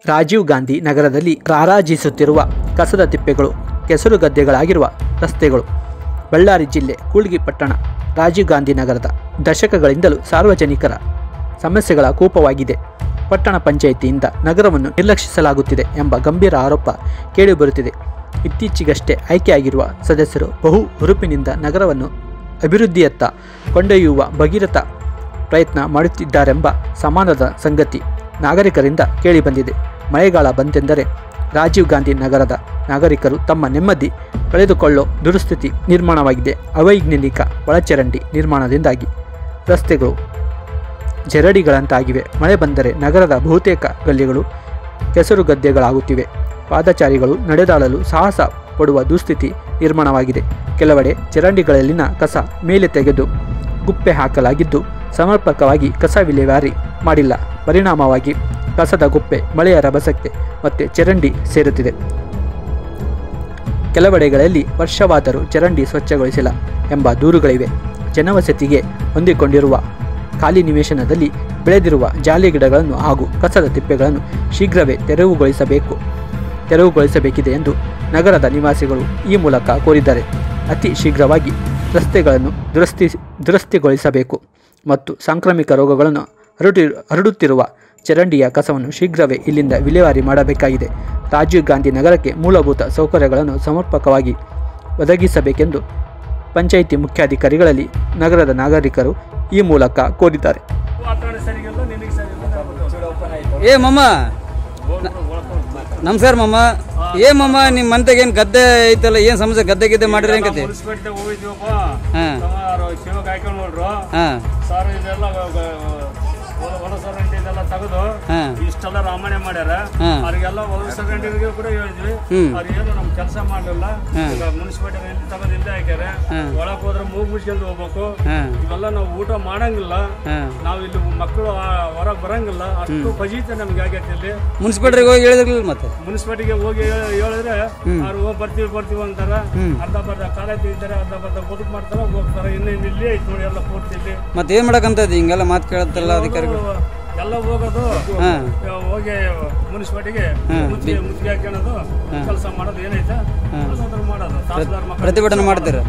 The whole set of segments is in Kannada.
ರಾಜೀವ್ ಗಾಂಧಿ ನಗರದಲ್ಲಿ ರಾರಾಜಿಸುತ್ತಿರುವ ಕಸದ ತಿಪ್ಪೆಗಳು ಕೆಸರು ಗದ್ದೆಗಳಾಗಿರುವ ರಸ್ತೆಗಳು ಬಳ್ಳಾರಿ ಜಿಲ್ಲೆ ಕೂಳ್ಗಿ ಪಟ್ಟಣ ರಾಜೀವ್ ಗಾಂಧಿ ನಗರದ ದಶಕಗಳಿಂದಲೂ ಸಾರ್ವಜನಿಕರ ಸಮಸ್ಯೆಗಳ ಕೂಪವಾಗಿದೆ ಪಟ್ಟಣ ಪಂಚಾಯಿತಿಯಿಂದ ನಗರವನ್ನು ನಿರ್ಲಕ್ಷಿಸಲಾಗುತ್ತಿದೆ ಎಂಬ ಗಂಭೀರ ಆರೋಪ ಕೇಳಿಬರುತ್ತಿದೆ ಇತ್ತೀಚೆಗಷ್ಟೇ ಆಯ್ಕೆಯಾಗಿರುವ ಸದಸ್ಯರು ಬಹು ಹುರುಪಿನಿಂದ ನಗರವನ್ನು ಅಭಿವೃದ್ಧಿಯತ್ತ ಕೊಂಡೊಯ್ಯುವ ಭಗೀರಥ ಪ್ರಯತ್ನ ಮಾಡುತ್ತಿದ್ದಾರೆಂಬ ಸಮಾನದ ಸಂಗತಿ ನಾಗರಿಕರಿಂದ ಕೇಳಿಬಂದಿದೆ ಮಳೆಗಾಲ ಬಂತೆಂದರೆ ರಾಜೀವ್ ಗಾಂಧಿ ನಗರದ ನಾಗರಿಕರು ತಮ್ಮ ನೆಮ್ಮದಿ ಕಳೆದುಕೊಳ್ಳೋ ದುರುಸ್ಥಿತಿ ನಿರ್ಮಾಣವಾಗಿದೆ ಅವೈಜ್ಞಾನಿಕ ಒಳಚರಂಡಿ ನಿರ್ಮಾಣದಿಂದಾಗಿ ರಸ್ತೆಗಳು ಜರಡಿಗಳಂತಾಗಿವೆ ಮಳೆ ಬಂದರೆ ನಗರದ ಬಹುತೇಕ ಗಲ್ಲಿಗಳು ಕೆಸರು ಗದ್ದೆಗಳಾಗುತ್ತಿವೆ ಪಾದಚಾರಿಗಳು ನಡೆದಾಡಲು ಸಾಹಸ ಪಡುವ ದುಸ್ಥಿತಿ ನಿರ್ಮಾಣವಾಗಿದೆ ಕೆಲವೆಡೆ ಚರಂಡಿಗಳಲ್ಲಿನ ಕಸ ಮೇಲೆ ತೆಗೆದು ಗುಪ್ಪೆ ಹಾಕಲಾಗಿದ್ದು ಸಮರ್ಪಕವಾಗಿ ಕಸ ವಿಲೇವಾರಿ ಮಾಡಿಲ್ಲ ಪರಿಣಾಮವಾಗಿ ಕಸದ ಗುಪ್ಪೆ ಮಳೆಯ ರಭಸಕ್ಕೆ ಮತ್ತೆ ಚರಂಡಿ ಸೇರುತ್ತಿದೆ ಕೆಲವೆಡೆಗಳಲ್ಲಿ ವರ್ಷವಾದರೂ ಚರಂಡಿ ಸ್ವಚ್ಛಗೊಳಿಸಿಲ್ಲ ಎಂಬ ದೂರುಗಳಿವೆ ಜನವಸತಿಗೆ ಹೊಂದಿಕೊಂಡಿರುವ ಖಾಲಿ ನಿವೇಶನದಲ್ಲಿ ಬೆಳೆದಿರುವ ಜಾಲಿ ಗಿಡಗಳನ್ನು ಹಾಗೂ ಕಸದ ತಿಪ್ಪೆಗಳನ್ನು ಶೀಘ್ರವೇ ತೆರವುಗೊಳಿಸಬೇಕು ತೆರವುಗೊಳಿಸಬೇಕಿದೆ ಎಂದು ನಗರದ ನಿವಾಸಿಗಳು ಈ ಮೂಲಕ ಕೋರಿದ್ದಾರೆ ಅತಿ ಶೀಘ್ರವಾಗಿ ರಸ್ತೆಗಳನ್ನು ದುರಸ್ತಿ ದುರಸ್ತಿಗೊಳಿಸಬೇಕು ಮತ್ತು ಸಾಂಕ್ರಾಮಿಕ ರೋಗಗಳನ್ನು ಹರಡಿ ಹರಡುತ್ತಿರುವ ಚರಂಡಿಯ ಕಸವನ್ನು ಶೀಘ್ರವೇ ಇಲ್ಲಿಂದ ವಿಲೇವಾರಿ ಮಾಡಬೇಕಾಗಿದೆ ರಾಜೀವ್ ಗಾಂಧಿ ನಗರಕ್ಕೆ ಮೂಲಭೂತ ಸೌಕರ್ಯಗಳನ್ನು ಸಮರ್ಪಕವಾಗಿ ಒದಗಿಸಬೇಕೆಂದು ಪಂಚಾಯಿತಿ ಮುಖ್ಯಾಧಿಕಾರಿಗಳಲ್ಲಿ ನಗರದ ನಾಗರಿಕರು ಈ ಮೂಲಕ ಕೋರಿದ್ದಾರೆ ವಾತಾವರಣ ಸರಿಗಿಲ್ಲ ನಿನಗೆ ಸರಿಗಿಲ್ಲ ಏ ಮಮ್ಮ ನಮಸ್ಕಾರ ಮಮ್ಮ ಏ ಮಮ್ಮ ನಿಮ್ಮ ಮಂತೆಗೆ ಏನು ಗದ್ದೆ ಐತಲ್ಲ ಏನು ಸಮಸ್ಯೆ ಗದ್ದೆ ಗಿದ್ದೆ ಮಾಡಿದ್ರೆ ಹೆಂಗ್ ಕತೆ ಮುನ್ಸಿಪಾಲ್ಟಿ ಹೋಗಿದ್ವಪ್ಪ ಹಾಂ ಸುಮಾರು ಶಿವ ಕಾಯ್ಕೊಂಡು ನೋಡ್ರು ಹಾಂ ಸರ್ ಇದೆಲ್ಲ ಹೊಲ ಸರಂಟಿ ಇದೆಲ್ಲ ತೆಗೆದು ಹಾಂ ಇಷ್ಟೆಲ್ಲ ರಾಮಣೆ ಮಾಡ್ಯಾರ ಹಾಂ. ಅವ್ರಿಗೆಲ್ಲ ಹೊಲ ಸರಂಟಿಗೆ ಕೂಡ ಹೇಳಿದ್ವಿ ಹ್ಮ್. ಅವ್ರು ಏನು ನಮ್ ಕೆಲಸ ಮಾಡ್ಲಿಲ್ಲ ಹಾಂ. ಈಗ ಮುನ್ಸಿಪಾಲ್ಟಿ ಇಲ್ಲಿ ತೆಗೆದು ಇಲ್ಲೇ ಹಾಕ್ಯಾರೆ ಹಾಂ. ಒಳಕ್ ಹೋದ್ರೆ ಮೂಗ್ ಮುಚ್ಕೊಂಡು ಹೋಗ್ಬೇಕು ಹಾಂ ಇವೆಲ್ಲ ನಾವು ಊಟ ಮಾಡಂಗಿಲ್ಲ ಹಾಂ ನಾವು ಇಲ್ಲಿ ಮಕ್ಕಳು ಹೊರಗೆ ಬರಂಗಿಲ್ಲ ಅಷ್ಟು ಫಜೀತೆ ನಮ್ಗೆ ಆಗೈತೆ ಇಲ್ಲಿ ಮುನ್ಸಿಪಾಲ್ಟಿಗೆ ಹೋಗಿ ಹೇಳಿದ್ರಲ್ಲ ಮತ್ತೆ ಮುನ್ಸಿಪಾಲ್ಟಿಗೆ ಹೋಗಿ ಹೇಳ- ಹೇಳಿದ್ರೆ ಅವ್ರು ಹೋಗಿ ಬರ್ತೀವಿ ಬರ್ತೀವಿ ಅಂತಾರ ಹ್ಮ್. ಅರ್ಧ ಬರ್ಧ ಕಾಲೇಜ್ ಇದ್ದಾರೆ ಅರ್ಧ ಬರ್ಧ ಬದುಕು ಮಾಡ್ತಾರ ಹೋಗ್ತಾರ ಇನ್ನು ಇನ್ನು ಇಲ್ಲೇ ಐತಿ ನೋಡಿ ಎಲ್ಲ ಪೂರ್ತಿ ಇಲ್ಲಿ ಮತ್ತೆ ಏನು ಮಾಡಕ್ಕಂತ ಇದೆ ಹಿಂಗೆಲ್ಲ ಮಾತು ಕೇಳತ್ತಲ್ಲ ಅಧಿಕಾರಿಗಳು ಎಲ್ಲ ಹೋಗೋದು ಹಾಂ ಹೋಗಿ ಮುನ್ಸಿಪಾಲ್ಟಿಗೆ ಹ್ಮ್. ಮುಚ್ಚಿಗೆ ಮುಚ್ಚಿಗೆ ಹಾಕ್ಯಣದು ಕೆಲಸ ಮಾಡೋದು ಏನೈತೆ ಅದ್ರ ಮಾಡೋದು ತಹಸೀಲ್ದಾರ್ ಮಕ್ಕಳು ಪ್ರತಿಭಟನೆ ಮಾಡ್ತೀರ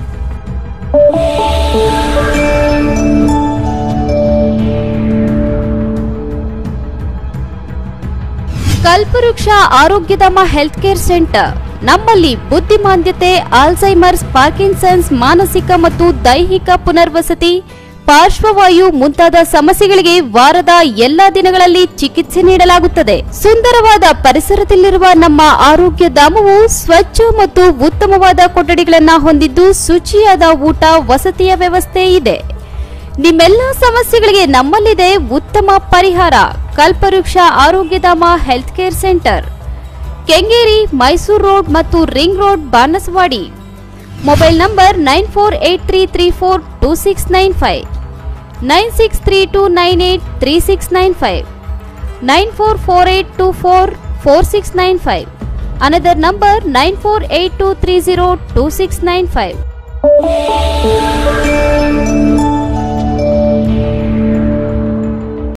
ಕಲ್ಪವೃಕ್ಷ ಆರೋಗ್ಯಧಾಮ ಹೆಲ್ತ್ ಕೇರ್ ಸೆಂಟರ್ ನಮ್ಮಲ್ಲಿ ಬುದ್ಧಿಮಾಂದ್ಯತೆ ಆಲ್ಝೈಮರ್ಸ್ ಪಾರ್ಕಿನ್ಸನ್ಸ್ ಮಾನಸಿಕ ಮತ್ತು ದೈಹಿಕ ಪುನರ್ವಸತಿ ಪಾರ್ಶ್ವವಾಯು ಮುಂತಾದ ಸಮಸ್ಯೆಗಳಿಗೆ ವಾರದ ಎಲ್ಲಾ ದಿನಗಳಲ್ಲಿ ಚಿಕಿತ್ಸೆ ನೀಡಲಾಗುತ್ತದೆ ಸುಂದರವಾದ ಪರಿಸರದಲ್ಲಿರುವ ನಮ್ಮ ಆರೋಗ್ಯ ಧಾಮವು ಸ್ವಚ್ಛ ಮತ್ತು ಉತ್ತಮವಾದ ಕೊಠಡಿಗಳನ್ನು ಹೊಂದಿದ್ದು ಶುಚಿಯಾದ ಊಟ ವಸತಿಯ ವ್ಯವಸ್ಥೆ ಇದೆ ನಿಮ್ಮೆಲ್ಲ ಸಮಸ್ಯೆಗಳಿಗೆ ನಮ್ಮಲ್ಲಿದೆ ಉತ್ತಮ ಪರಿಹಾರ Kalpavriksha Arogyadhama health care centre Kengeri Mysuru road ಮತ್ತು ring road Banaswadi mobile number nine four eight three three four two six nine five nine six three two nine eight three six nine five nine four four eight two four four six nine five another number nine four eight two three zero two six nine five